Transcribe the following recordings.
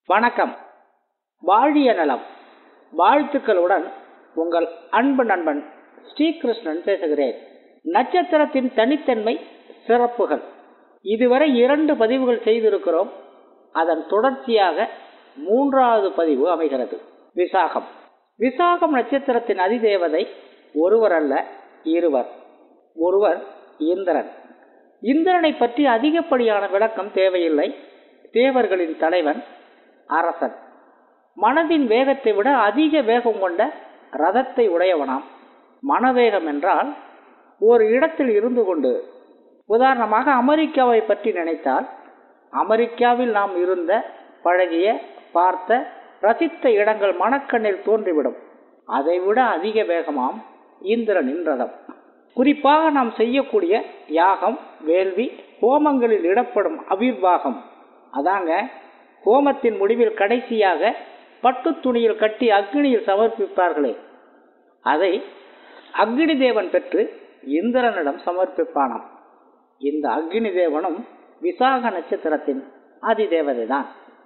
வணக்கம் வாழிய நலம் வாழ்த்துக்களுடன் உங்கள் அன்பு நண்பன் ஸ்ரீகிருஷ்ணன் பேசுகிறேன் நட்சத்திரத்தின் தனித்தன்மை சிறப்புகள் இதுவரை இரண்டு பதிவுகள் செய்திருக்கிறோம் அதன் தொடர்ச்சியாக மூன்றாவது பதிவு அமைகிறது விசாகம் விசாகம் நட்சத்திரத்தின் அதிதேவதை ஒருவர் அல்ல இருவர் ஒருவர் இந்திரன் இந்திரனை பற்றி அதிகப்படியான விளக்கம் தேவையில்லை தேவர்களின் தலைவன் அரசன் மனதின் வேகத்தை விட அதிக வேகம் கொண்ட ரதத்தை உடையவனாம் மனவேகம் என்றால் ஒரு இடத்தில் இருந்து கொண்டு உதாரணமாக அமெரிக்காவை பற்றி நினைத்தால் அமெரிக்காவில் நாம் இருந்த பழகிய பார்த்த ரசித்த இடங்கள் மனக்கண்ணில் தோன்றிவிடும் அதைவிட அதிக வேகமாம் இந்திரனின் ரதம் குறிப்பாக நாம் செய்யக்கூடிய யாகம் வேள்வி ஹோமங்களில் இடப்படும் அவிர்வாகம் அதாங்க ஹோமத்தின் முடிவில் கடைசியாக பட்டு துணியில் கட்டி அக்னியில் சமர்ப்பிப்பார்களே அதை அக்னி தேவன் பெற்று இந்திரனிடம் சமர்ப்பிப்பானாம் இந்த அக்னி தேவனும் விசாக நட்சத்திரத்தின் அதிதேவதை தான்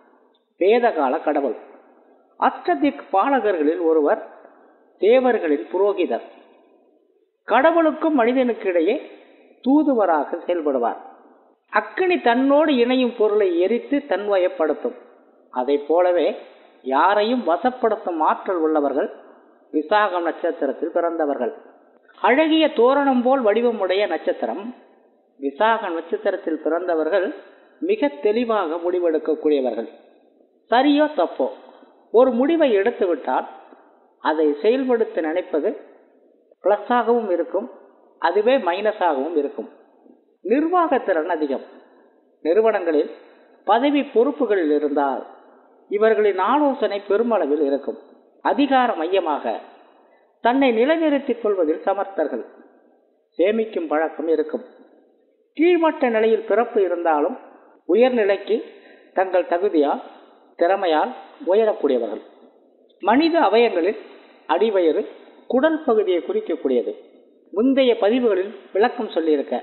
வேதகால கடவுள் அஷ்டதிக் பாலகர்களில் ஒருவர் தேவர்களின் புரோகிதர் கடவுளுக்கும் மனிதனுக்கு இடையே தூதுவராக செயல்படுவார் அக்கினி தன்னோடு இணையும் பொருளை எரித்து தன்வயப்படுத்தும் அதை போலவே யாரையும் வசப்படுத்தும் ஆற்றல் உள்ளவர்கள் விசாகம் நட்சத்திரத்தில் பிறந்தவர்கள் அழகிய தோரணம் போல் வடிவமுடைய நட்சத்திரம் விசாக நட்சத்திரத்தில் பிறந்தவர்கள் மிக தெளிவாக முடிவெடுக்கக்கூடியவர்கள் சரியோ தப்போ ஒரு முடிவை எடுத்துவிட்டால் அதை செயல்படுத்த நினைப்பது பிளஸ்ஸாகவும் இருக்கும் அதுவே மைனஸாகவும் இருக்கும் நிர்வாகத்திறன் அதிகம் நிறுவனங்களில் பதவி பொறுப்புகளில் இருந்தால் இவர்களின் ஆலோசனை பெருமளவில் இருக்கும் அதிகார மையமாக தன்னை நிலைநிறுத்திக் கொள்வதில் சமர்த்தர்கள் சேமிக்கும் பழக்கம் இருக்கும் கீழ்மட்ட நிலையில் பிறப்பு இருந்தாலும் உயர்நிலைக்கு தங்கள் தகுதியால் திறமையால் உயரக்கூடியவர்கள் மனித அவயங்களில் அடிவயிறு குடல் பகுதியை குறிக்கக்கூடியது முந்தைய பதிவுகளில் விளக்கம் சொல்லியிருக்க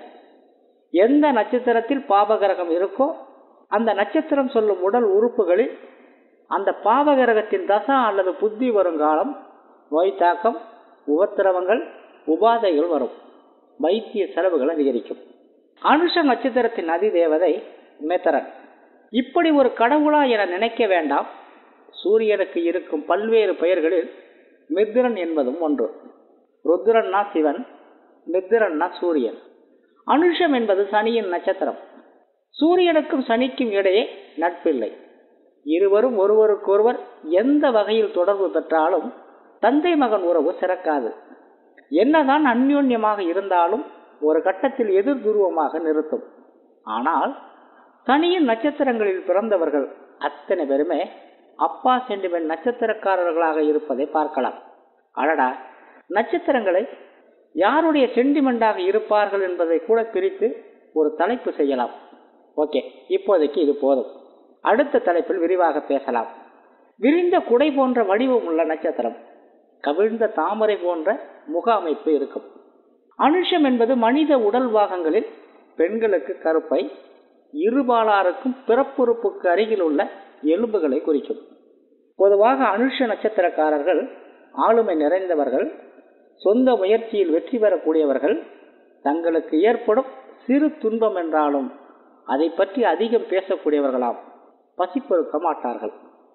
எந்த நட்சத்திரத்தில் பாபகிரகம் இருக்கோ அந்த நட்சத்திரம் சொல்லும் உடல் உறுப்புகளில் அந்த பாவகிரகத்தின் தசா அல்லது புத்தி வருங்காலம் நோய் தாக்கம் உபத்திரவங்கள் உபாதைகள் வரும் வைத்திய செலவுகள் அதிகரிக்கும் அனுஷ நட்சத்திரத்தின் அதிதேவதை மெத்தரன் இப்படி ஒரு கடவுளா என நினைக்க வேண்டாம் சூரியனுக்கு இருக்கும் பல்வேறு பெயர்களில் மித்திரன் என்பதும் ஒன்று ருத்ரன்னா சிவன் மித்திரன்னா சூரியன் அனுஷம் என்பது சனியின் நட்சத்திரம் சூரியனுக்கும் சனிக்கும் இடையே நட்பில்லை இருவரும் ஒருவருக்கொருவர் எந்த வகையில் தொடர்பு பெற்றாலும் தந்தை மகன் உறவு சிறக்காது என்னதான் அந்யோன்யமாக இருந்தாலும் ஒரு கட்டத்தில் எதிர் துருவமாக நிறுத்தும் ஆனால் சனியின் நட்சத்திரங்களில் பிறந்தவர்கள் அத்தனை பேருமே அப்பா சென்டிமெண்ட் நட்சத்திரக்காரர்களாக இருப்பதை பார்க்கலாம் அடடா நட்சத்திரங்களை யாருடைய சென்டிமெண்டாக இருப்பார்கள் என்பதை கூட பிரித்து ஒரு தலைப்பு செய்யலாம் ஓகே இப்போதைக்கு இது போதும் அடுத்த தலைப்பில் விரிவாக பேசலாம் விரிந்த குடை போன்ற வடிவம் உள்ள நட்சத்திரம் கவிழ்ந்த தாமரை போன்ற முக அமைப்பு இருக்கும் அனுஷம் என்பது மனித உடல் பாகங்களில் பெண்களுக்கு கருப்பை இருபாலாருக்கும் பிறப்புறுப்புக்கு அருகில் உள்ள எலும்புகளை குறிக்கும் பொதுவாக அனுஷ நட்சத்திரக்காரர்கள் ஆளுமை நிறைந்தவர்கள் சொந்த முயற்சியில் வெற்றி பெறக்கூடியவர்கள் தங்களுக்கு ஏற்படும் சிறு துன்பம் என்றாலும் அதை பற்றி அதிகம் பேசக்கூடியவர்களாம் பசிப்பொறுக்க மாட்டார்கள்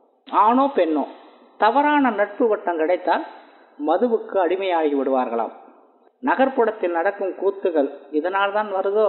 ஆணோ பெண்ணோ தவறான நட்பு வட்டம் கிடைத்தால் மதுவுக்கு அடிமையாகி விடுவார்களாம் நகர்ப்புறத்தில் நடக்கும் கூத்துகள் இதனால் தான் வருதோ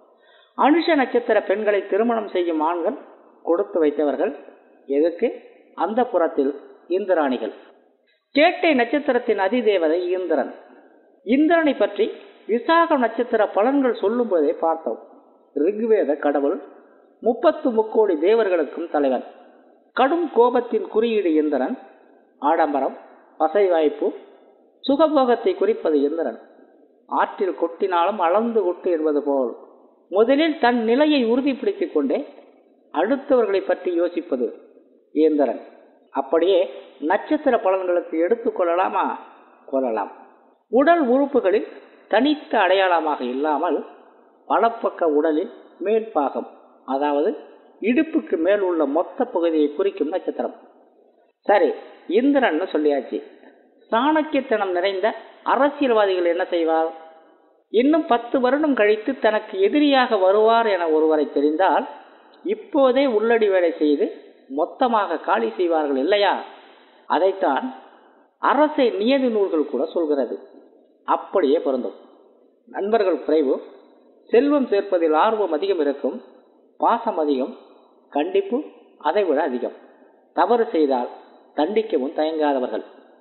அனுஷ நட்சத்திர பெண்களை திருமணம் செய்யும் ஆண்கள் கொடுத்து வைத்தவர்கள் எதுக்கு அந்த புறத்தில் இந்திராணிகள் கேட்டை நட்சத்திரத்தின் அதிதேவதை இந்திரன் இந்திரனை பற்றி விசாக நட்சத்திர பலன்கள் சொல்லும்போதே பார்த்தோம் ரிக்வேத கடவுள் முப்பத்து முக்கோடி தேவர்களுக்கும் தலைவன் கடும் கோபத்தின் குறியீடு இந்திரன் ஆடம்பரம் வசைவாய்ப்பு சுகபோகத்தை குறிப்பது இந்திரன் ஆற்றில் கொட்டினாலும் அளந்து கொட்டு என்பது போல் முதலில் தன் நிலையை உறுதிப்படுத்திக் கொண்டே அடுத்தவர்களை பற்றி யோசிப்பது இந்திரன் அப்படியே நட்சத்திர பலன்களுக்கு எடுத்துக்கொள்ளலாமா கொள்ளலாம் உடல் உறுப்புகளில் தனித்த அடையாளமாக இல்லாமல் வலப்பக்க உடலில் மேல் பாகம் அதாவது இடுப்புக்கு மேல் உள்ள மொத்த பகுதியை குறிக்கும் நட்சத்திரம் சரி இந்திரன்னு சொல்லியாச்சு சாணக்கியத்தனம் நிறைந்த அரசியல்வாதிகள் என்ன செய்வார் இன்னும் பத்து வருடம் கழித்து தனக்கு எதிரியாக வருவார் என ஒருவரை தெரிந்தால் இப்போதே உள்ளடி வேலை செய்து மொத்தமாக காலி செய்வார்கள் இல்லையா அதைத்தான் அரசை நியதி நூல்கள் கூட சொல்கிறது அப்படியே பொருந்தும் நண்பர்கள் குறைவு செல்வம் சேர்ப்பதில் ஆர்வம் அதிகம் இருக்கும் பாசம் அதிகம் கண்டிப்பு அதைவிட அதிகம் தவறு செய்தால் தண்டிக்கவும் தயங்காதவர்கள்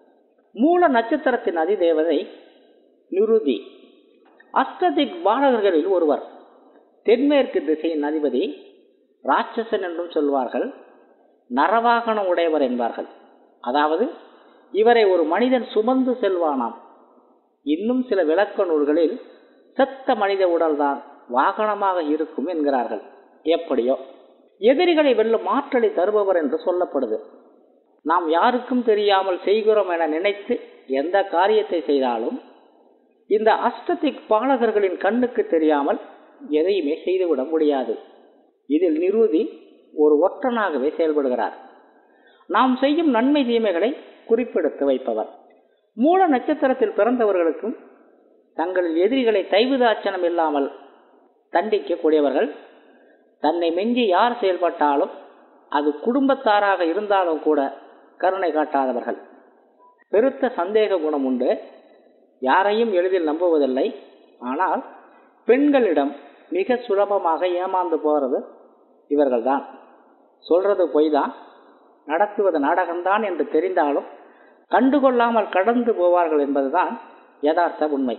மூல நட்சத்திரத்தின் அதிதேவதை நிருதி அஷ்டதிக் பாலகர்களில் ஒருவர் தென்மேற்கு திசையின் அதிபதி ராட்சசன் என்றும் சொல்வார்கள் நரவாகனம் உடையவர் என்பார்கள் அதாவது இவரை ஒரு மனிதன் சுமந்து செல்வானாம் இன்னும் சில விளக்க நூல்களில் செத்த மனித உடல்தான் வாகனமாக இருக்கும் என்கிறார்கள் எப்படியோ எதிரிகளை வெல்லும் ஆற்றலை தருபவர் என்று சொல்லப்படுது நாம் யாருக்கும் தெரியாமல் செய்கிறோம் என நினைத்து எந்த காரியத்தை செய்தாலும் இந்த அஷ்டதிக் பாலகர்களின் கண்ணுக்கு தெரியாமல் எதையுமே செய்துவிட முடியாது இதில் நிருதி ஒரு ஒற்றனாகவே செயல்படுகிறார் நாம் செய்யும் நன்மை தீமைகளை குறிப்பெடுத்து வைப்பவர் மூல நட்சத்திரத்தில் பிறந்தவர்களுக்கும் தங்களின் எதிரிகளை தைவுதாட்சணம் இல்லாமல் தண்டிக்கக்கூடியவர்கள் தன்னை மெஞ்சி யார் செயல்பட்டாலும் அது குடும்பத்தாராக இருந்தாலும் கூட கருணை காட்டாதவர்கள் பெருத்த சந்தேக குணம் உண்டு யாரையும் எளிதில் நம்புவதில்லை ஆனால் பெண்களிடம் மிக சுலபமாக ஏமாந்து போறது இவர்கள்தான் சொல்றது பொய் தான் நடத்துவது நாடகம்தான் என்று தெரிந்தாலும் கண்டுகொள்ளாமல் கடந்து போவார்கள் என்பதுதான் யதார்த்த உண்மை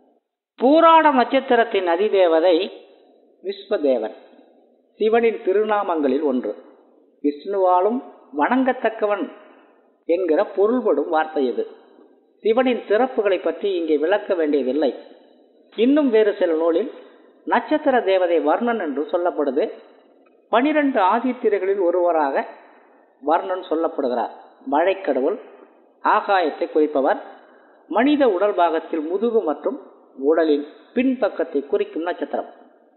பூராட நட்சத்திரத்தின் அதிதேவதை விஸ்வதேவன் சிவனின் திருநாமங்களில் ஒன்று விஷ்ணுவாலும் வணங்கத்தக்கவன் என்கிற பொருள்படும் வார்த்தை இது சிவனின் சிறப்புகளை பற்றி இங்கே விளக்க வேண்டியதில்லை இன்னும் வேறு சில நூலில் நட்சத்திர தேவதை வர்ணன் என்று சொல்லப்படுது பனிரெண்டு ஆதித்திரைகளில் ஒருவராக வர்ணன் சொல்லப்படுகிறார் மழைக்கடவுள் ஆகாயத்தை குறிப்பவர் மனித உடல் பாகத்தில் முதுகு மற்றும் உடலின் பின்பக்கத்தை குறிக்கும் நட்சத்திரம்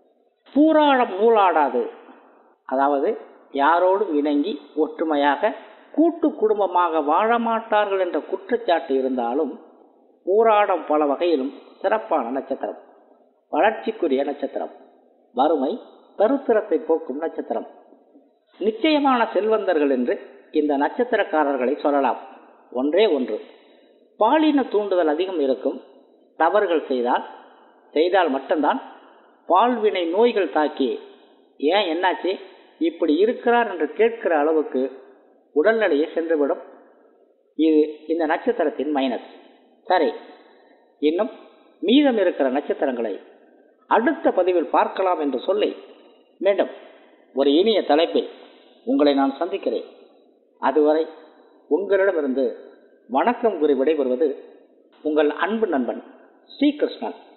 பூராடம் நூலாடாது அதாவது யாரோடும் இணங்கி ஒற்றுமையாக கூட்டு குடும்பமாக வாழ மாட்டார்கள் என்ற குற்றச்சாட்டு இருந்தாலும் பூராடம் பல வகையிலும் சிறப்பான நட்சத்திரம் வளர்ச்சிக்குரிய நட்சத்திரம் வறுமை தருத்திரத்தை போக்கும் நட்சத்திரம் நிச்சயமான செல்வந்தர்கள் என்று இந்த நட்சத்திரக்காரர்களை சொல்லலாம் ஒன்றே ஒன்று பாலின தூண்டுதல் அதிகம் இருக்கும் தவறுகள் செய்தால் செய்தால் மட்டும்தான் பால்வினை நோய்கள் தாக்கி ஏன் என்னாச்சு இப்படி இருக்கிறார் என்று கேட்கிற அளவுக்கு உடல்நிலையை சென்றுவிடும் இது இந்த நட்சத்திரத்தின் மைனஸ் சரி இன்னும் மீதம் இருக்கிற நட்சத்திரங்களை அடுத்த பதிவில் பார்க்கலாம் என்று சொல்லி மீண்டும் ஒரு இனிய தலைப்பில் உங்களை நான் சந்திக்கிறேன் அதுவரை உங்களிடமிருந்து வணக்கம் கூறி விடைபெறுவது உங்கள் அன்பு நண்பன் ஸ்ரீகிருஷ்ணன்